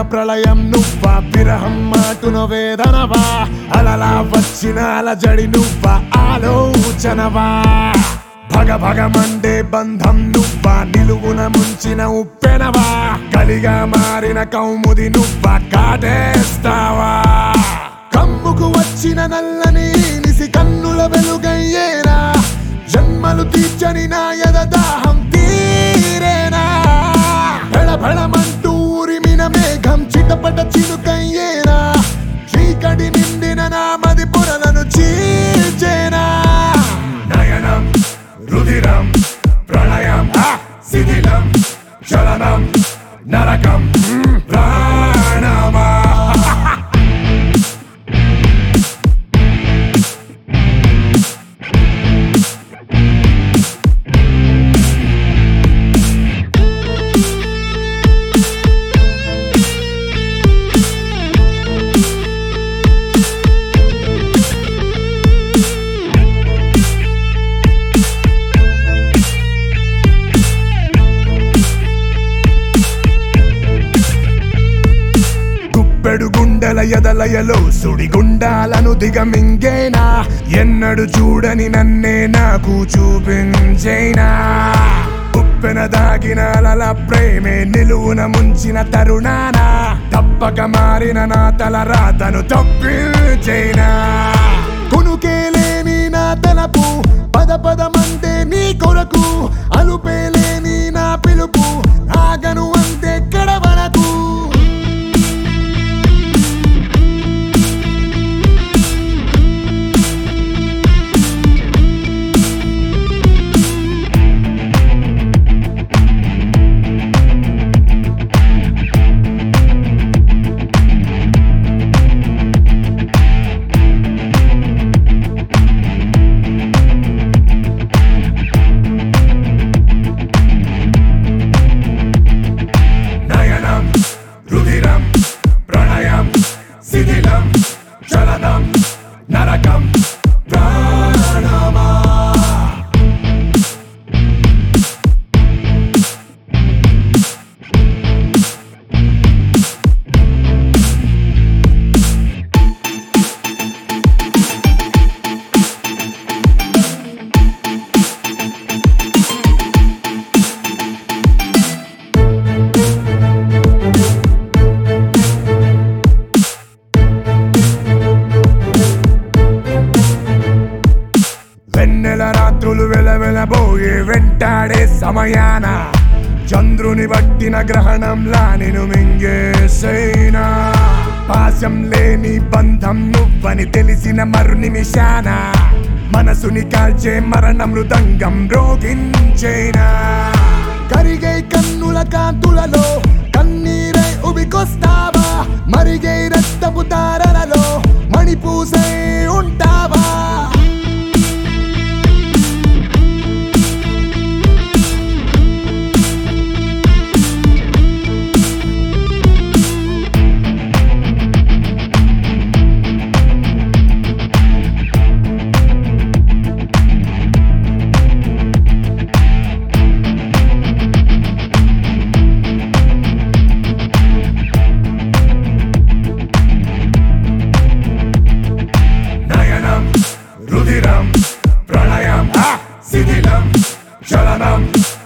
ప్రళయం నువ్వా విరహం మాటున వేదనవా అలలా వచ్చిన అలజడి నువ్వా ఆలోచనవా భగ భగమండే బంధం నువ్వా నిలువున ముంచిన ఉప్పెనవా కలిగా మారిన కౌముది నువ్వా కాటేస్తావా కమ్ముకు వచ్చిన నల్లని నిసి కన్నుల వెలుగయ్యేనా జన్మలు తీర్చని నా యద దాహం తీరేనా భెళ భెళమంటూ ఉరిమిన మేఘం చిటపట చినుకయ్యేనా చీకటి నిండిన నా మది పొరలను చీల్చేనా నయనం రుధిరం ప్రళయం ఆ, శిథిలం చలనం నరకం మ్, ప్రాణమా గుప్పెడు గుండెల ఎదలయలో సుడి గుండాలను దిగమింగేనా ఎన్నడు చూడని నన్నే నాకు చూపించేనా ఉప్పెన దాగిన అలల ప్రేమే నిలువున ముంచిన తరుణాన తప్పక మారిన నా తల రాతను తప్పించేనా కునుకే లేని నా తలపు పద పదమంటే నీ కొరకు అలుపే లేని నా పిలుపు ఆగను అంతే ఎక్కడ వరకు నయనం రుధిరం ప్రణయం శిథిలం చలనం నరకం ప్రాణమా వెన్నెల రాత్రులు వెలవెలబోయే వెంటాడే సమయాన చంద్రుని పట్టిన గ్రహణంలా నేను మింగేసైనా పాశం లేని బంధం నువ్వని తెలిసిన మరు నిమిషాన మనసుని కాల్చే మరణ మృదంగం రోగించేనా కరిగే కన్నుల కాంతులలో కన్నీరై ఉబికొస్తావా మరిగే రక్తపు తారలలో మణిపూసై ఉంటావా నయనం రుధిరం ప్రళయం ఆ, శిథిలం చలనం